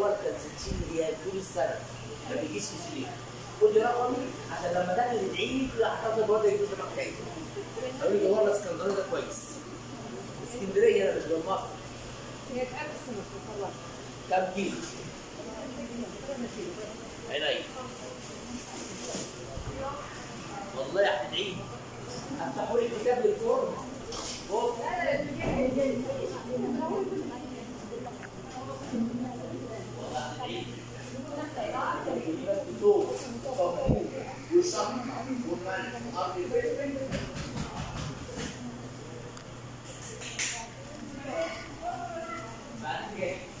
هو الكالسيتشين اللي هي طول السنه ما بيجيش في شريك قول لي رقمي عشان لما داخل العيد هحتفظ برضه يجوز رقم العيد قالوا لي والله اسكندريه ده كويس اسكندريه انا مش من مصر هي تعرف السمك والله كام كيلو؟ عيني والله هتدعي افتحوا لي كتاب للفرن بص والله هتدعي بتوع صابون وشمع وملح وأرض الفلفل بعد كده